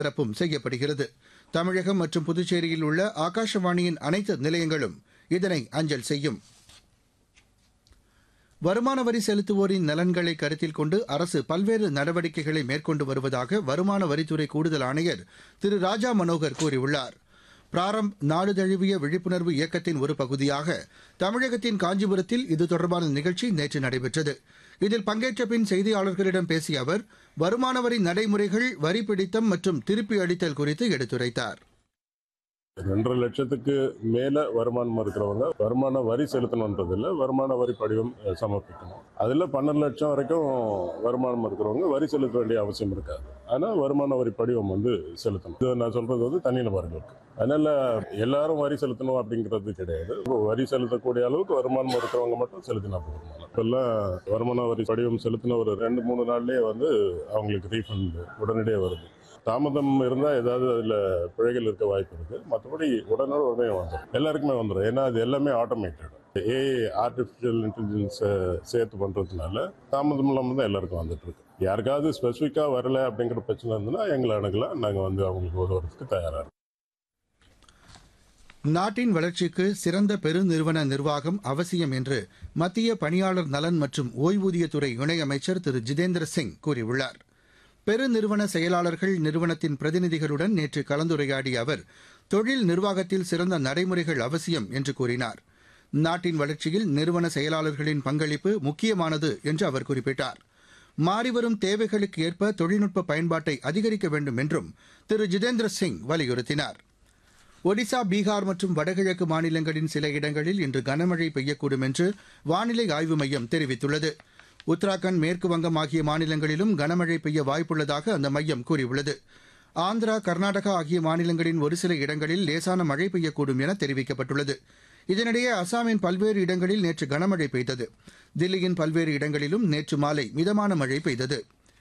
சிறப்பும் செய்யப்படுகிறது தமிழகம் மற்றும் புதுச்சேரியில் உள்ள ஆகாஷவாணியின் அனைத்து நிலையங்களும் இதனை அஞ்சல் செய்யும் வருமான வரி செலுத்துவோரின் நலன்களை கருத்தில் கொண்டு அரசு பல்வேறு நடவடிக்கைகளை மேற்கொண்டு வருவதாக வருமான வரித்துறை கூடுதல் ஆணையர் திரு ராஜா மனோகர் கூறியுள்ளார் பிராரம்ப் நாடு தழுவிய விழிப்புணர்வு இயக்கத்தின் ஒரு பகுதியாக தமிழகத்தின் காஞ்சிபுரத்தில் இது தொடர்பான நிகழ்ச்சி நேற்று நடைபெற்றது இதில் பங்கேற்ற பின் செய்தியாளர்களிடம் பேசிய அவர் வருமான வரி நடைமுறைகள் வரி பிடித்தம் மற்றும் திருப்பி அளித்தல் குறித்து எடுத்துரைத்தார் ரெண்டரை லட்சத்துக்கு மேல வருமானம் இருக்கிறவங்க வருமான வரி செலுத்தணுன்றதில்ல வருமான வரி படிவம் அஹ், சமர்ப்பிக்கணும் அதுல பன்னெண்டு லட்சம் வரைக்கும் வருமானம் இருக்கிறவங்க வரி செலுத்த வேண்டிய அவசியம் இருக்காது ஆனா வருமான வரி படிவம் வந்து செலுத்தணும் இது நான் சொல்றது வந்து தனிநபர்களுக்கு அதனால எல்லாரும் வரி செலுத்தணும் அப்படிங்கிறது கிடையாது இப்போ வரி செலுத்தக்கூடிய அளவுக்கு வருமானம் இருக்கிறவங்க மட்டும் செலுத்தினா போதும் இப்பெல்லாம் வருமான வரி படிவம் செலுத்தின ஒரு ரெண்டு மூணு நாள்லயே வந்து அவங்களுக்கு ரீஃபண்ட் உடனடியாக வருது தாமதம் இருந்தால் ஏதாவது அதில் பிழைகள் இருக்க வாய்ப்பு இருக்கு மற்றபடி உடனே உடனே வந்துடும் எல்லாருக்குமே வந்துடும் ஏன்னா அது எல்லாமே ஆட்டோமேட்டட் ஏஐ ஆர்டிஃபிஷியல் இன்டெலிஜென்ஸை சேர்த்து பண்ணுறதுனால தாமதம் இல்லாமல் தான் எல்லாருக்கும் வந்துட்டு இருக்கு யாருக்காவது ஸ்பெசிஃபிக்காக வரல அப்படிங்கிற பிரச்சனை இருந்ததுன்னா எங்களை அணுகலாம் நாங்கள் வந்து அவங்களுக்கு உதவுறதுக்கு தயாராக இருக்கோம் நாட்டின் வளர்ச்சிக்கு சிறந்த பெருநிறுவன நிர்வாகம் அவசியம் என்று மத்திய பணியாளர் நலன் மற்றும் ஓய்வூதியத்துறை இணையமைச்சர் திரு ஜிதேந்திர சிங் கூறியுள்ளார் பெருநிறுவன செயலாளர்கள் நிறுவனத்தின் பிரதிநிதிகளுடன் நேற்று கலந்துரையாடிய அவர் தொழில் நிர்வாகத்தில் சிறந்த நடைமுறைகள் அவசியம் என்று கூறினார் நாட்டின் வளர்ச்சியில் நிறுவன செயலாளர்களின் பங்களிப்பு முக்கியமானது என்று அவர் குறிப்பிட்டார் மாறிவரும் தேவைகளுக்கு ஏற்ப தொழில்நுட்ப பயன்பாட்டை அதிகரிக்க வேண்டும் என்றும் திரு ஜிதேந்திர சிங் வலியுறுத்தினார் ஒடிசா பீகார் மற்றும் வடகிழக்கு மாநிலங்களின் சில இடங்களில் இன்று கனமழை பெய்யக்கூடும் என்று வானிலை ஆய்வு மையம் தெரிவித்துள்ளது உத்தராகண்ட் மேற்கு வங்கம் ஆகிய மாநிலங்களிலும் கனமழை பெய்ய வாய்ப்புள்ளதாக அந்த மையம் கூறியுள்ளது ஆந்திரா கர்நாடகா ஆகிய மாநிலங்களின் ஒரு சில இடங்களில் லேசான மழை பெய்யக்கூடும் என தெரிவிக்கப்பட்டுள்ளது இதனிடையே அசாமின் பல்வேறு இடங்களில் நேற்று கனமழை பெய்தது தில்லியின் பல்வேறு இடங்களிலும் நேற்று மாலை மிதமான மழை பெய்தது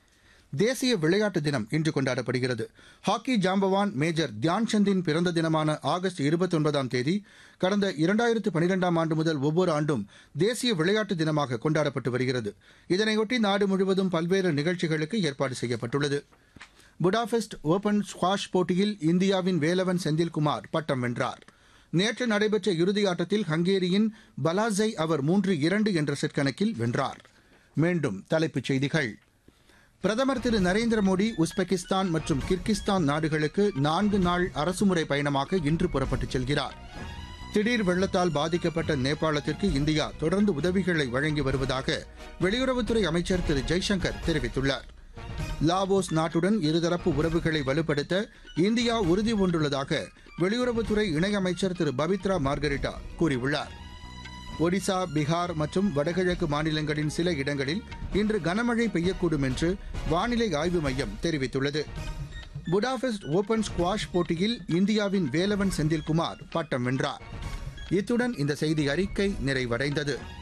தேசிய விளையாட்டு தினம் இன்று கொண்டாடப்படுகிறது ஹாக்கி ஜாம்பவான் மேஜர் தியான்சந்தின் பிறந்த தினமான ஆகஸ்ட் இருபத்தொன்பதாம் தேதி கடந்த இரண்டாயிரத்து பனிரெண்டாம் ஆண்டு முதல் ஒவ்வொரு ஆண்டும் தேசிய விளையாட்டு தினமாக கொண்டாடப்பட்டு வருகிறது இதனையொட்டி நாடு முழுவதும் பல்வேறு நிகழ்ச்சிகளுக்கு ஏற்பாடு செய்யப்பட்டுள்ளது புடாபெஸ்ட் ஓபன் ஸ்குவாஷ் போட்டியில் இந்தியாவின் வேலவன் செந்தில்குமார் பட்டம் வென்றார் நேற்று நடைபெற்ற இறுதி ஆட்டத்தில் ஹங்கேரியின் பலாசை அவர் மூன்று இரண்டு என்ற செட் கணக்கில் வென்றார் மீண்டும் தலைப்புச் செய்திகள் பிரதமர் திரு நரேந்திர மோடி உஸ்பெகிஸ்தான் மற்றும் கிர்கிஸ்தான் நாடுகளுக்கு நான்கு நாள் அரசுமுறை பயணமாக இன்று புறப்பட்டுச் செல்கிறார் திடீர் வெள்ளத்தால் பாதிக்கப்பட்ட நேபாளத்திற்கு இந்தியா தொடர்ந்து உதவிகளை வழங்கி வருவதாக வெளியுறவுத்துறை அமைச்சர் திரு ஜெய்சங்கர் தெரிவித்துள்ளார் லாவோஸ் நாட்டுடன் இருதரப்பு உறவுகளை வலுப்படுத்த இந்தியா உறுதி பூண்டுள்ளதாக வெளியுறவுத்துறை இணையமைச்சர் திரு பபித்ரா மார்கரிட்டா கூறியுள்ளார் ஒடிசா பீகார் மற்றும் வடகிழக்கு மாநிலங்களின் சில இடங்களில் இன்று கனமழை பெய்யக்கூடும் என்று வானிலை ஆய்வு மையம் தெரிவித்துள்ளது புடாபெஸ்ட் ஓபன் ஸ்குவாஷ் போட்டியில் இந்தியாவின் வேலவன் செந்தில்குமார் பட்டம் வென்றார் இத்துடன் இந்த செய்தி அறிக்கை நிறைவடைந்தது